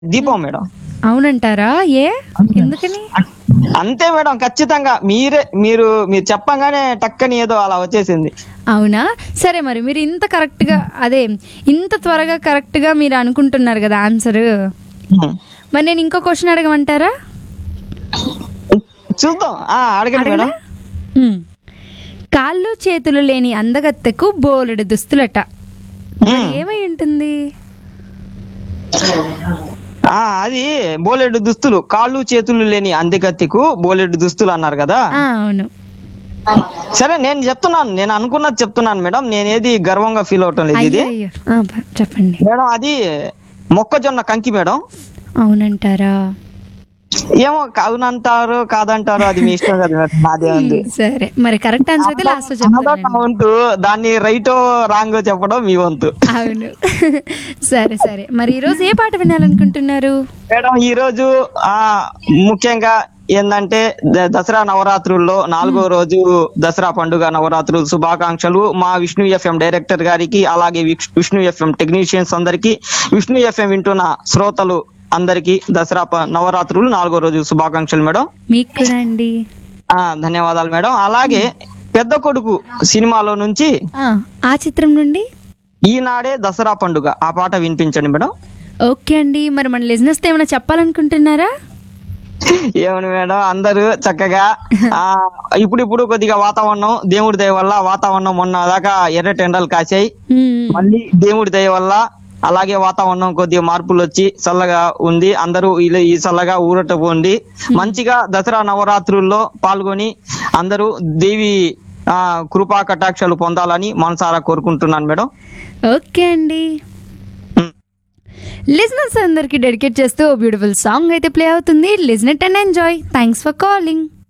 దీపం మేడం అవునంటారా ఏ ఎందుకని అంతే మేడం ఖచ్చితంగా మీరే మీరు మీరు చెప్పంగానే టక్కని ఏదో అలా వచ్చేసింది అవునా సరే మరి మీరు ఇంత కరెక్ట్గా అదే ఇంత త్వరగా కరెక్ట్గా మీరు అనుకుంటున్నారు కదా ఆన్సర్ ఉమ్. మరి నేను ఇంకో క్వశ్చన్ అడగమంటారా చూద్దాం ఆ, అడగండి మేడం ఉమ్. కాళ్ళు చేతులు లేని అందగత్తెకు బోలెడు దుస్తులట ఉమ్. ఏమై ఉంటుంది ఆ అది బోలెడు దుస్తులు కాళ్ళు చేతులు లేని అందగత్తికు బోలెడు దుస్తులు అన్నారు కదా ఆ, అవును సరే నేను చెప్తున్నాను నేను అనుకున్నది చెప్తున్నాను మేడం నేనేది గర్వంగా ఫీల్ అవటం లేదు ఇది అయ్యో అయ్యో ఆ, ప- చెప్పండి మేడం అది మొక్కజొన్న కంకి మేడం అవునంటారా ఏమో అవునంటారు కాదంటారు అది మీ ఇష్టం కదా మేడం నాదే ఉంది సరే మరి కరెక్ట్ ఆన్సర్ అయితే లాస్ట్ అన్నదా చెప్తాను నా వంతు దాన్ని రైటో రాంగ్ చెప్పడం మీ వంతు అవును సరే సరే మరి ఈరోజు ఏ పాట వినాలనుకుంటున్నారు మేడం ఈ రోజు ఆ ముఖ్యంగా ఏంటంటే ద- దసరా నవరాత్రుల్లో నాలుగో రోజు దసరా పండుగ నవరాత్రులు శుభాకాంక్షలు మా విష్ణు ఎఫ్ఎం డైరెక్టర్ గారికి అలాగే విక్ష్- విష్ణు ఎఫ్ఎం టెక్నీషియన్స్ అందరికి విష్ణు ఎఫ్ఎం వింటున్న శ్రోతలు అందరికి దసరా ప- నవరాత్రులు నాలుగో రోజు శుభాకాంక్షలు మేడం మీకు కూడా అండి ఆ ధన్యవాదాలు మేడం అలాగే పెద్ద కొడుకు సినిమాలో నుంచి ఆ, ఆ చిత్రం నుండి ఈనాడే దసరా పండుగ ఆ పాట వినిపించండి మేడం ఓకే అండి మరి మన లిజినెస్ ఏమైనా చెప్పాలనుకుంటున్నారా ఏమని మేడం అందరూ చక్కగా ఆ ఇప్పుడు ఇప్పుడు కొద్దిగా వాతావరణం దేవుడి దయ వల్ల వాతావరణం మొన్న దాకా ఎర్ర టెండలు కాసాయి మ్మ్. మళ్ళీ దేవుడి దయ వల్ల అలాగే వాతావరణం కొద్దిగా మార్పులు వచ్చి చల్లగా ఉంది అందరూ ఇలా ఈ చల్లగా ఊరట పోండి మంచిగా దసరా నవరాత్రుల్లో పాల్గొని అందరూ దేవి ఆ కృపా కటాక్షాలు పొందాలని మనసారా కోరుకుంటున్నాను మేడం ఓకే అండి ఉమ్. లిజినెస్ అందరికి డెడికేట్ చేస్తూ బ్యూటిఫుల్ సాంగ్ అయితే ప్లే అవుతుంది listen and enjoy thanks for calling